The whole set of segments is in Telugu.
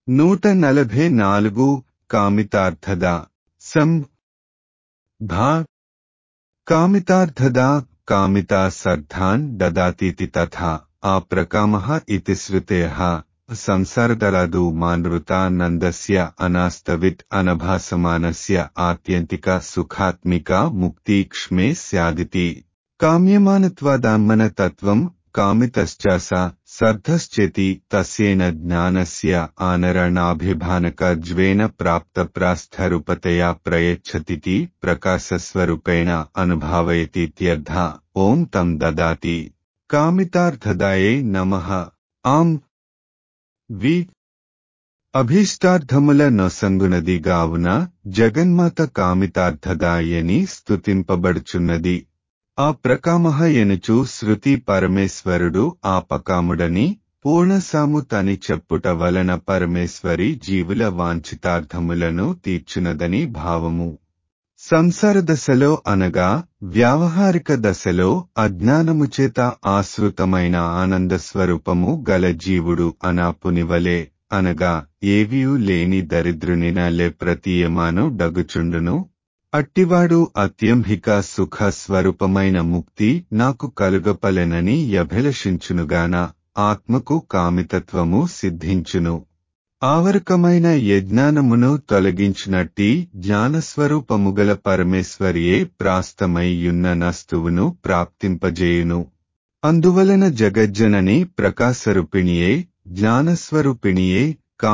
నూట నలభై నాలుగు కామితార్థద సం భా కామితార్థదా కామితా సర్థాన్ దదాతీతి తథా ఆ ప్రకామః ఇతి శ్రుతేః సంసారదరాదు మానృతానందస్య అనాస్తవిత్ అనభాసమానస్య ఆత్యంతిక సుఖాత్మిక ముక్తిక్ష్మే స్యాదితి కామ్యమానత్వాదాన్మన తత్వం కామితశ్చాస సర్థశ్చేతి తస్యేన జ్ఞానస్య ఆనరణాభిభానకజ్వేన ప్రాప్తప్రాస్థరూపతయా ప్రయచ్చతితి ప్రకాశస్వరూపేణ అనుభావయतीत्यర్థ ఓం తం దదాతి కామితార్థదాయే నమః ఆం వి అభీష్టార్థముల నొసంగునది గావున జగన్మాత కామితార్థదాయని స్తుతింపబడుచున్నది ఆ ప్రకామహ ఎనుచు శృతి పరమేశ్వరుడు ఆ పకాముడని పూర్ణసాము తని చెప్పుట వలన పరమేశ్వరి జీవుల వాంఛితార్థములను తీర్చునదని భావము సంసార దశలో అనగా వ్యావహారిక దశలో అజ్ఞానము చేత ఆశ్రుతమైన ఆనంద స్వరూపము గల జీవుడు అనాపునివలే అనగా ఏవియూ లేని దరిద్రునినలే ప్రతీయమాను డగుచుండును అట్టివాడు అత్యంహిక సుఖ స్వరూపమైన ముక్తి నాకు కలుగపలెనని యభిలషించునుగాన ఆత్మకు కామితత్వము సిద్ధించును ఆవరకమైన యజ్ఞానమును తొలగించినట్టి జ్ఞానస్వరూపముగల పరమేశ్వరియే ప్రాస్తమయ్యున్న నస్తువును ప్రాప్తింపజేయును అందువలన జగజ్జనని ప్రకాశరూపిణియే జ్ఞానస్వరూపిణియే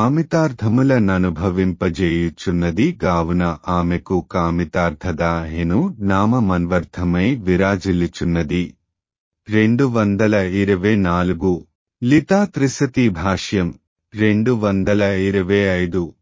కామితార్థములననుభవింపజేయుచున్నది గావున ఆమెకు కామితార్థదాహెను నామమన్వర్థమై విరాజిల్లుచున్నది రెండు వందల ఇరవై నాలుగు లితా త్రిశతి భాష్యం రెండు వందల ఇరవై ఐదు